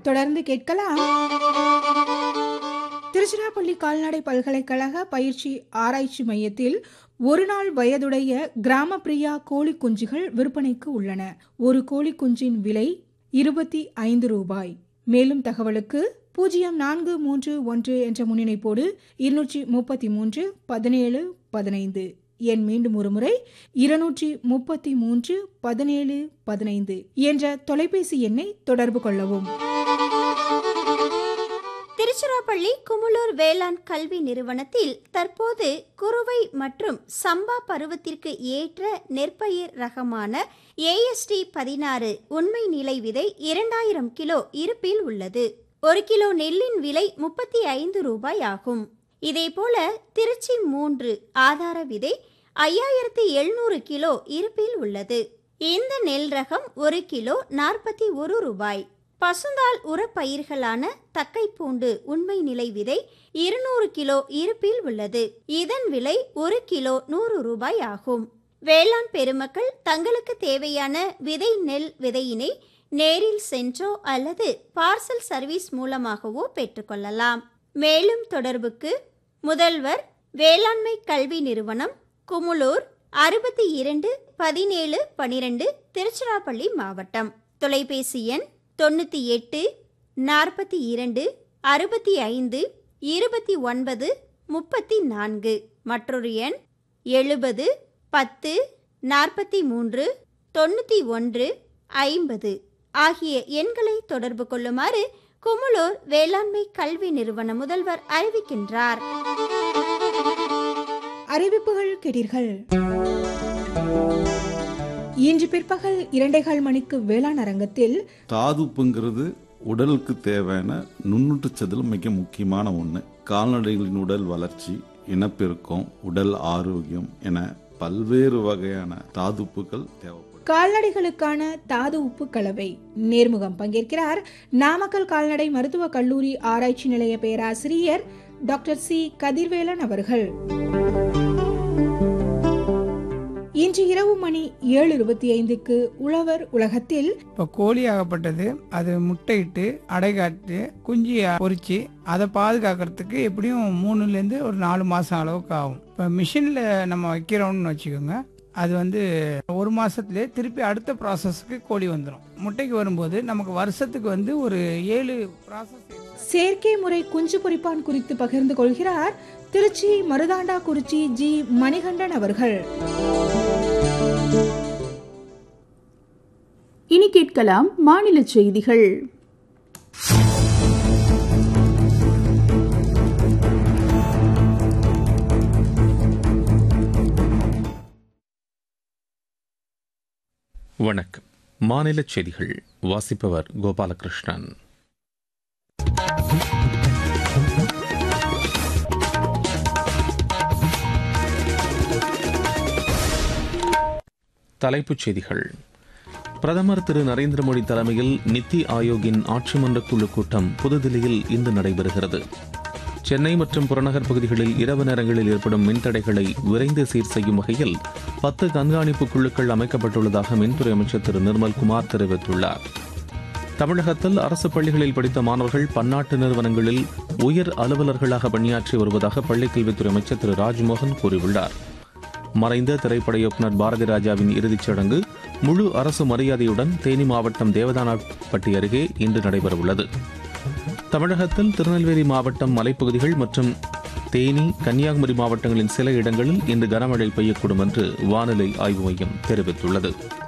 தொடர்ந்து கேட்கலாம் திருச்சிராப்பள்ளி கால்நடை பல்கலைக்கழக பயிற்சி ஆராய்ச்சி மையத்தில் ஒரு நாள் வயதுடைய கிராம பிரியா கோழி குஞ்சுகள் விற்பனைக்கு உள்ளன ஒரு கோழி குஞ்சின் விலை இருபத்தி ஐந்து ரூபாய் மேலும் தகவலுக்கு பூஜ்ஜியம் நான்கு மூன்று ஒன்று என்ற முன்னிணைப்போடு இருநூற்றி முப்பத்தி மூன்று பதினேழு பதினைந்து எண் மீண்டும் ஒருமுறை இருநூற்றி முப்பத்தி மூன்று பதினேழு பதினைந்து என்ற தொலைபேசி எண்ணை தொடர்பு கொள்ளவும் திருச்சிராப்பள்ளி குமுளூர் வேளாண் கல்வி நிறுவனத்தில் தற்போது குறுவை மற்றும் சம்பா பருவத்திற்கு ஏற்ற நெற்பயிர் ரகமான ஏஎஸ்டி பதினாறு உண்மை நிலை விதை இரண்டாயிரம் கிலோ இருப்பில் உள்ளது ஒரு கிலோ நெல்லின் விலை முப்பத்தி ஐந்து ரூபாய் ஆகும் இதேபோல திருச்சி மூன்று ஆதார விதை ஐயாயிரத்தி எழுநூறு கிலோ இருப்பில் உள்ளது இந்த நெல் ரகம் ஒரு கிலோ நாற்பத்தி ஒரு ரூபாய் பசுந்தாள் உரப்பயிர்களான தக்கைப்பூண்டு உண்மை நிலை விதை இருநூறு கிலோ இருப்பில் உள்ளது இதன் விலை ஒரு கிலோ நூறு ரூபாய் ஆகும் வேளாண் பெருமக்கள் தங்களுக்கு தேவையான விதை நெல் விதையினை நேரில் சென்றோ அல்லது பார்சல் சர்வீஸ் மூலமாகவோ பெற்றுக்கொள்ளலாம் மேலும் தொடர்புக்கு முதல்வர் வேளாண்மை கல்வி நிறுவனம் குமுளூர் அறுபத்தி இரண்டு பதினேழு பனிரெண்டு திருச்சிராப்பள்ளி மாவட்டம் தொலைபேசி எண் தொண்ணூற்றி எட்டு நாற்பத்தி இரண்டு அறுபத்தி ஐந்து இருபத்தி ஒன்பது முப்பத்தி நான்கு மற்றொரு எண் எழுபது பத்து நாற்பத்தி மூன்று தொண்ணூற்றி ஒன்று ஐம்பது ஆகிய எண்களை தொடர்பு கொள்ளுமாறு குமுளூர் வேளாண்மை கல்வி நிறுவன முதல்வர் அறிவிக்கின்றார் அறிவிப்புகள் கேட்டீர்கள் இன்று பிற்பகல் இரண்டைகால் மணிக்கு வேளாண் அரங்கத்தில் தாதுப்புங்கிறது உடலுக்கு தேவையான நுண்ணுட்டுச்சதில் மிக முக்கியமான ஒன்று கால்நடைகளின் உடல் வளர்ச்சி இனப்பெருக்கம் உடல் ஆரோக்கியம் என பல்வேறு வகையான தாதுப்புகள் தேவைப்படும் கால்நடைகளுக்கான தாது உப்பு கலவை நேர்முகம் பங்கேற்கிறார் நாமக்கல் கால்நடை மருத்துவக் கல்லூரி ஆராய்ச்சி நிலைய பேராசிரியர் டாக்டர் சி கதிர்வேலன் அவர்கள் இன்று இரவு மணி ஏழு இருபத்தி ஐந்துக்கு உழவர் உலகத்தில் இப்போ கோழி ஆகப்பட்டது அது முட்டையிட்டு அடைகாட்டு குஞ்சு பொரிச்சு அதை பாதுகாக்கிறதுக்கு எப்படியும் மூணுலேருந்து ஒரு நாலு மாதம் அளவுக்கு ஆகும் இப்போ மிஷினில் நம்ம வைக்கிறோம்னு வச்சுக்கோங்க அது வந்து ஒரு மாதத்துலேயே திருப்பி அடுத்த ப்ராசஸ்க்கு கோழி வந்துடும் முட்டைக்கு வரும்போது நமக்கு வருஷத்துக்கு வந்து ஒரு ஏழு ப்ராசஸ் செயற்கை முறை குஞ்சு பொரிப்பான் குறித்து பகிர்ந்து கொள்கிறார் திருச்சி மருதாண்டா குறிச்சி ஜி மணிகண்டன் அவர்கள் இனி கேட்கலாம் மாநில செய்திகள் வணக்கம் மாநில செய்திகள் வாசிப்பவர் கோபாலகிருஷ்ணன் தலைப்புச் செய்திகள் பிரதமர் திரு நரேந்திர மோடி தலைமையில் நித்தி ஆயோக்கின் ஆட்சி மன்ற குழு கூட்டம் புதுதில்லியில் இன்று நடைபெறுகிறது சென்னை மற்றும் புறநகர் பகுதிகளில் இரவு நேரங்களில் ஏற்படும் மின்தடைகளை விரைந்து சீர் செய்யும் வகையில் பத்து கண்காணிப்பு குழுக்கள் அமைக்கப்பட்டுள்ளதாக மின்துறை அமைச்சர் திரு நிர்மல்குமார் தெரிவித்துள்ளார் தமிழகத்தில் அரசு பள்ளிகளில் படித்த மாணவர்கள் பன்னாட்டு நிறுவனங்களில் உயர் அலுவலர்களாக பணியாற்றி வருவதாக பள்ளிக்கல்வித்துறை அமைச்சர் திரு ராஜ்மோகன் கூறியுள்ளார் மறைந்த திரைப்பட இயக்குநர் பாரதி ராஜாவின் இறுதிச் சடங்கு முழு அரசு மரியாதையுடன் தேனி மாவட்டம் தேவதானாப்பட்டி அருகே இன்று நடைபெறவுள்ளது தமிழகத்தில் திருநெல்வேலி மாவட்டம் மலைப்பகுதிகள் மற்றும் தேனி கன்னியாகுமரி மாவட்டங்களின் சில இடங்களில் இன்று கனமழை பெய்யக்கூடும் என்று வானிலை ஆய்வு மையம் தெரிவித்துள்ளது